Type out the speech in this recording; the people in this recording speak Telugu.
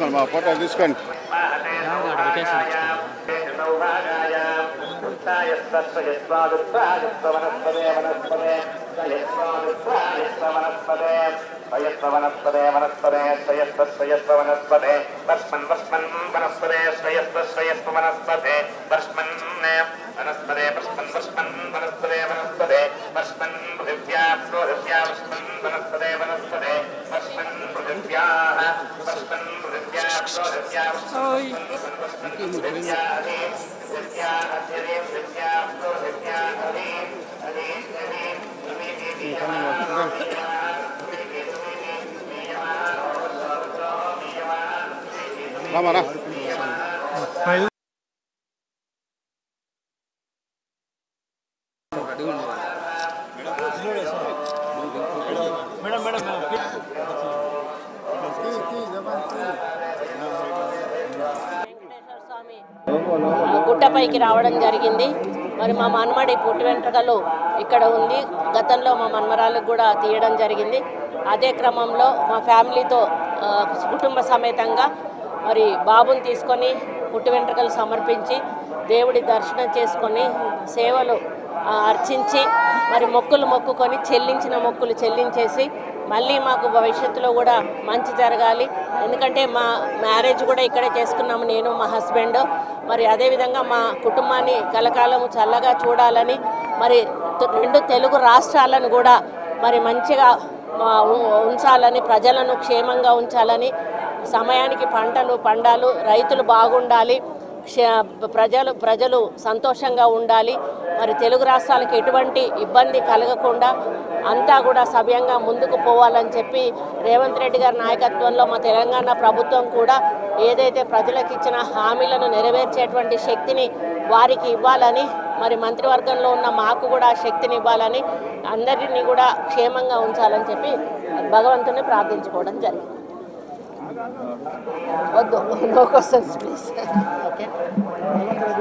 మరి మా ఫోటో తీసుకోండి వనస్పదే వనస్పదే శ్రేయస్వ శ్రేయస్వ వనస్పదే వర్ష్మన్ వర్ష్మన్ వనస్పదే శ్రేయస్వ శ్రేయస్వ వనస్పదే వర్ష్మన్ వనస్పదే వర్ష్మన్ వర్ష్మన్ వనస్పదే వనస్పదే వర్ష్మన్ పృథివ్యా పృథివ్యా వర్ష్మన్ వనస్పదే వనస్పదే వర్ష్మన్ పృథివ్యా వర్ష్మన్ పృథివ్యా పృథివ్యా పృథివ్యా హరి పృథివ్యా హరి పృథివ్యా పృథివ్యా హరి హరి హరి రామారా వెంకటేశ్వర స్వామి ఆ, గుట్టపైకి రావడం జరిగింది మరి మా మన్మడి పుట్టి వెంట్రుకలు ఇక్కడ ఉంది గతంలో మా మన్మరాలకు కూడా తీయడం జరిగింది అదే క్రమంలో మా ఫ్యామిలీతో ఆ, కుటుంబ సమేతంగా మరి బాబుని తీసుకొని పుట్టి వెంట్రుకలు సమర్పించి దేవుడి దర్శనం చేసుకొని సేవలు ఆ, అర్చించి మరి మొక్కులు మొక్కుకొని చెల్లించిన మొక్కులు చెల్లించేసి మళ్ళీ మాకు భవిష్యత్తులో కూడా మంచి జరగాలి ఎందుకంటే మా మ్యారేజ్ కూడా ఇక్కడే చేసుకున్నాము నేను మా హస్బెండ్ మరి అదేవిధంగా మా కుటుంబాన్ని కలకాలము చల్లగా చూడాలని మరి త- రెండు తెలుగు రాష్ట్రాలను కూడా మరి మంచిగా ఆ, ఉ- ఉంచాలని ప్రజలను క్షేమంగా ఉంచాలని సమయానికి పంటలు పండాలు రైతులు బాగుండాలి క్ష- ప్రజలు ప్రజలు సంతోషంగా ఉండాలి మరి తెలుగు రాష్ట్రాలకు ఎటువంటి ఇబ్బంది కలగకుండా అంతా కూడా సవ్యంగా ముందుకు పోవాలని చెప్పి రేవంత్ రెడ్డి గారి నాయకత్వంలో మా తెలంగాణ ప్రభుత్వం కూడా ఏదైతే ప్రజలకు ఇచ్చిన హామీలను నెరవేర్చేటువంటి శక్తిని వారికి ఇవ్వాలని మరి మంత్రివర్గంలో ఉన్న మాకు కూడా ఆ శక్తిని ఇవ్వాలని అందరినీ కూడా క్షేమంగా ఉంచాలని చెప్పి భగవంతుని ప్రార్థించుకోవడం జరిగింది వద్దు నో క్వశ్చన్స్ ప్లీజ్ ఓకే